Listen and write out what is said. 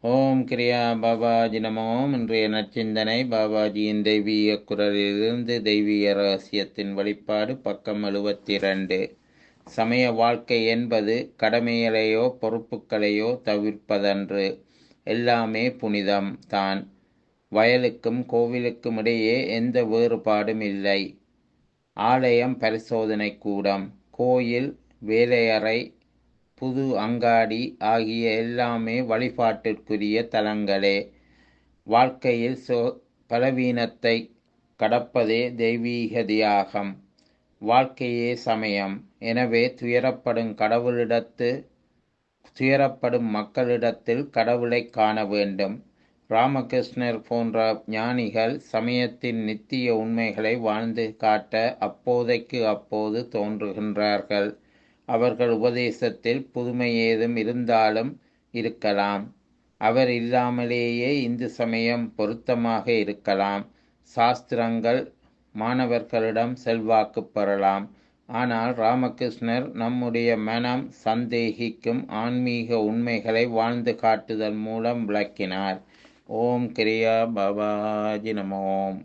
ஓம் கிரியா பாபாஜி நமோம் இன்றைய நற்சிந்தனை பாபாஜியின் தெய்வீக குரலிலிருந்து தெய்வீக ரகசியத்தின் வெளிப்பாடு பக்கம் எழுபத்தி இரண்டு சமய வாழ்க்கை என்பது கடமைகளையோ பொறுப்புகளையோ தவிர்ப்பதன்று எல்லாமே புனிதம் தான் வயலுக்கும் கோவிலுக்கும் இடையே எந்த வேறுபாடும் இல்லை ஆலயம் பரிசோதனை கூடம் கோயில் வேலையறை புது அங்காடி ஆகிய எல்லாமே வழிபாட்டிற்குரிய தலங்களே வாழ்க்கையில் சோ பலவீனத்தை கடப்பதே தெய்வீக தியாகம் வாழ்க்கையே சமயம் எனவே துயரப்படும் கடவுளிடத்து துயரப்படும் மக்களிடத்தில் கடவுளை காண வேண்டும் ராமகிருஷ்ணர் போன்ற ஞானிகள் சமயத்தின் நித்திய உண்மைகளை வாழ்ந்து காட்ட அப்போதைக்கு அப்போது தோன்றுகின்றார்கள் அவர்கள் உபதேசத்தில் புதுமை ஏதும் இருந்தாலும் இருக்கலாம் அவர் இல்லாமலேயே இந்து சமயம் பொருத்தமாக இருக்கலாம் சாஸ்திரங்கள் மாணவர்களிடம் செல்வாக்கு பெறலாம் ஆனால் ராமகிருஷ்ணர் நம்முடைய மனம் சந்தேகிக்கும் ஆன்மீக உண்மைகளை வாழ்ந்து காட்டுதல் மூலம் விளக்கினார் ஓம் கிரியா பாபாஜி நமோம்